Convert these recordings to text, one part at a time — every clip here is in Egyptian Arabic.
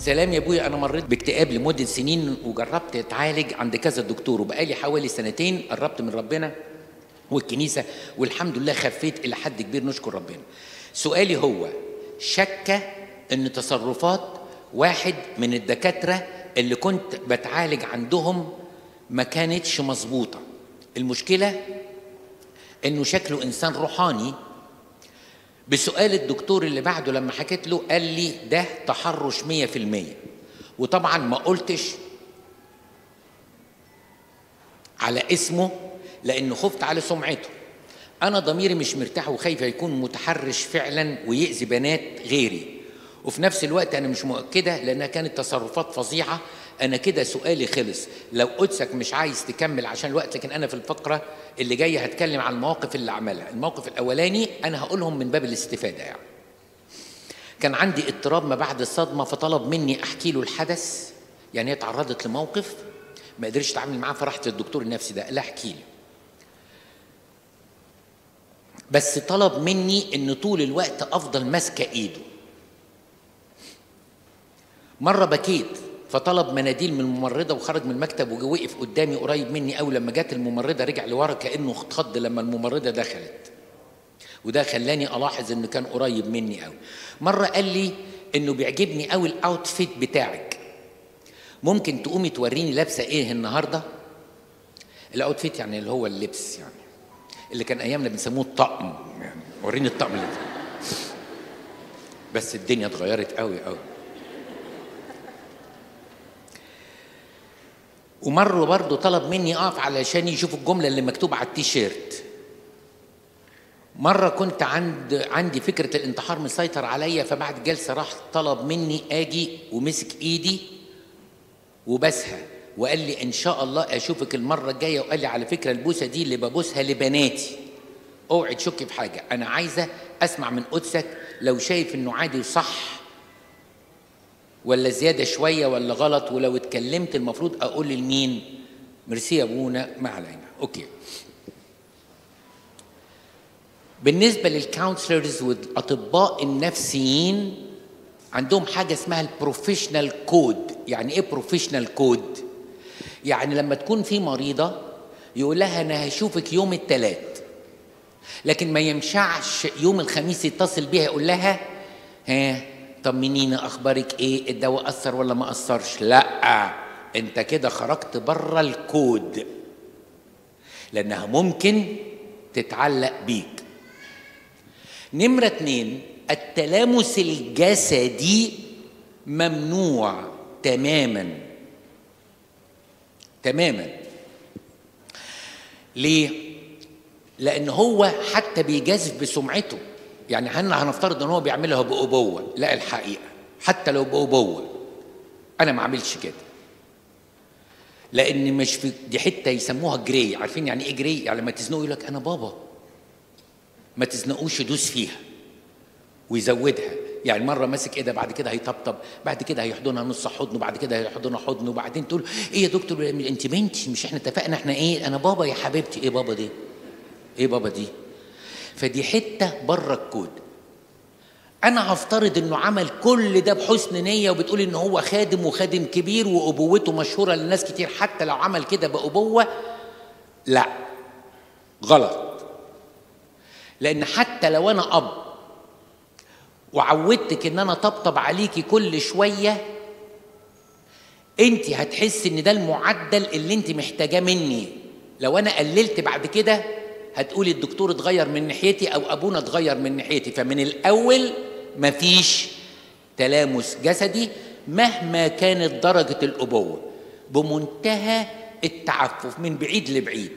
سلام يا ابويا انا مريت باكتئاب لمده سنين وجربت اتعالج عند كذا دكتور وبقالي حوالي سنتين قربت من ربنا والكنيسه والحمد لله خفيت الى حد كبير نشكر ربنا سؤالي هو شك ان تصرفات واحد من الدكاتره اللي كنت بتعالج عندهم ما كانتش مظبوطه المشكله انه شكله انسان روحاني بسؤال الدكتور اللي بعده لما حكيت له قال لي ده تحرش مية في المية وطبعا ما قلتش على اسمه لأن خفت على سمعته أنا ضميري مش مرتاح وخايف يكون متحرش فعلا ويأذي بنات غيري وفي نفس الوقت أنا مش مؤكدة لأنها كانت تصرفات فظيعة أنا كده سؤالي خلص لو قدسك مش عايز تكمل عشان الوقت لكن أنا في الفقرة اللي جاية هتكلم عن المواقف اللي عملها الموقف الأولاني أنا هقولهم من باب الاستفادة يعني كان عندي اضطراب ما بعد الصدمة فطلب مني أحكي له الحدث يعني هي اتعرضت لموقف ما قدرش اتعامل معاه فرحت للدكتور النفسي ده قال احكي لي بس طلب مني ان طول الوقت افضل ماسكه ايده مره بكيت فطلب مناديل من الممرضه وخرج من المكتب ووقف قدامي قريب مني قوي لما جت الممرضه رجع لورا كانه اتخض لما الممرضه دخلت وده خلاني الاحظ انه كان قريب مني قوي مره قال لي انه بيعجبني قوي الاوتفيت بتاعك ممكن تقومي توريني لابسه ايه النهارده الاوتفيت يعني اللي هو اللبس يعني اللي كان ايامنا بنسموه الطقم يعني وريني الطقم اللي بس الدنيا اتغيرت قوي قوي ومره برضه طلب مني اقف علشان يشوف الجمله اللي مكتوبه على التيشيرت مرة كنت عند عندي فكرة الانتحار مسيطر عليا فبعد جلسة راح طلب مني اجي ومسك ايدي وبسها وقال لي ان شاء الله اشوفك المرة الجاية وقال لي على فكرة البوسة دي اللي ببوسها لبناتي اوعي تشكي في حاجة انا عايزة اسمع من قدسك لو شايف انه عادي وصح ولا زيادة شوية ولا غلط ولو اتكلمت المفروض اقول لمين ميرسي يا ابونا ما علينا اوكي بالنسبة للكونسلرز والأطباء النفسيين عندهم حاجة اسمها البروفيشنال كود يعني إيه بروفيشنال كود؟ يعني لما تكون في مريضة يقول لها أنا هشوفك يوم الثلاث لكن ما يمشعش يوم الخميس يتصل بيها يقول لها ها طمنينا أخبارك إيه الدواء أثر ولا ما أثرش لا أنت كده خرجت بره الكود لأنها ممكن تتعلق بيك نمرة اتنين التلامس الجسدي ممنوع تماما تماما ليه؟ لأن هو حتى بيجازف بسمعته يعني احنا هنفترض ان هو بيعملها بأبوة لا الحقيقة حتى لو بأبوة أنا ما أعملش كده لأن مش في دي حتة يسموها جري عارفين يعني إيه جري؟ يعني لما تزنقوا يقول لك أنا بابا ما تزنقوش يدوس فيها ويزودها يعني مرة ماسك ايدها بعد كده هيطبطب بعد كده هيحضنها نص حضن وبعد كده هيحضنها حضن وبعدين تقول ايه يا دكتور انت بنتي مش احنا اتفقنا احنا ايه انا بابا يا حبيبتي ايه بابا دي ايه بابا دي فدي حتة بره الكود انا هفترض انه عمل كل ده بحسن نية وبتقول ان هو خادم وخادم كبير وابوته مشهورة للناس كتير حتى لو عمل كده بابوة لا غلط لان حتى لو انا اب وعودتك ان انا طبطب عليكي كل شويه انت هتحسي ان ده المعدل اللي انت محتاجاه مني لو انا قللت بعد كده هتقولي الدكتور اتغير من ناحيتي او ابونا اتغير من ناحيتي فمن الاول مفيش تلامس جسدي مهما كانت درجه الابوه بمنتهى التعفف من بعيد لبعيد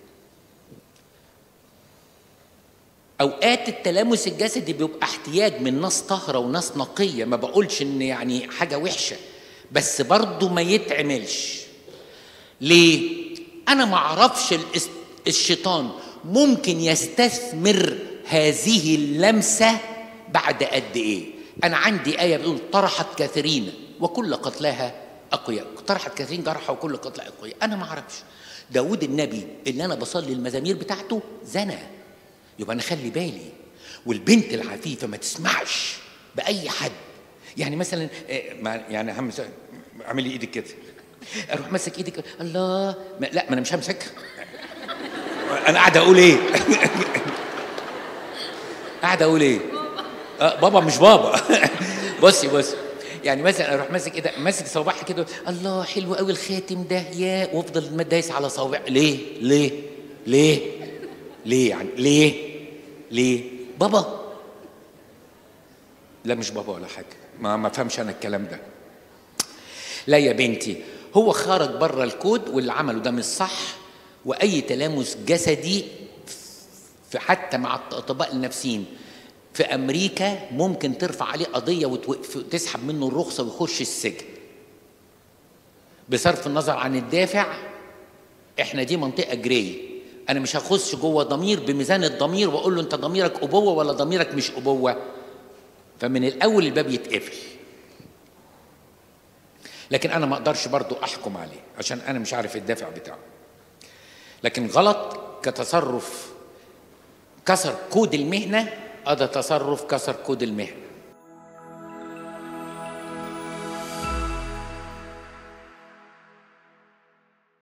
اوقات التلامس الجسدي بيبقى احتياج من ناس طاهره وناس نقيه ما بقولش ان يعني حاجه وحشه بس برضه ما يتعملش ليه انا ما اعرفش الشيطان ممكن يستثمر هذه اللمسه بعد قد ايه انا عندي ايه بتقول طرحت كثيرين وكل قتلاها اقوياء طرحت كثيرين جرحى وكل قتلها اقوياء انا ما اعرفش داود النبي اللي انا بصلي المزامير بتاعته زنى يبقى انا خلي بالي والبنت العفيفه ما تسمعش باي حد يعني مثلا آه، مع- يعني هم اعملي ايدك كده اروح ماسك ايدك الله ما لا ما انا مش همسكها انا قاعد اقول ايه قاعد اقول ايه آه بابا مش بابا بصي بصي يعني مثلا اروح ماسك كده ماسك صوابعها كده الله حلو قوي الخاتم ده يا وافضل دايس على صوابع ليه ليه ليه ليه يعني ليه ليه بابا لا مش بابا ولا حاجه ما ما فهمش انا الكلام ده لا يا بنتي هو خرج بره الكود واللي عمله ده مش صح واي تلامس جسدي في حتى مع الاطباء النفسيين في امريكا ممكن ترفع عليه قضيه وتوقف- وتسحب منه الرخصه ويخش السجن بصرف النظر عن الدافع احنا دي منطقه جري انا مش هخش جوه ضمير بميزان الضمير واقول له انت ضميرك ابوه ولا ضميرك مش ابوه فمن الاول الباب يتقفل لكن انا ما اقدرش برضو احكم عليه عشان انا مش عارف الدافع بتاعه لكن غلط كتصرف كسر كود المهنه اه ده تصرف كسر كود المهنه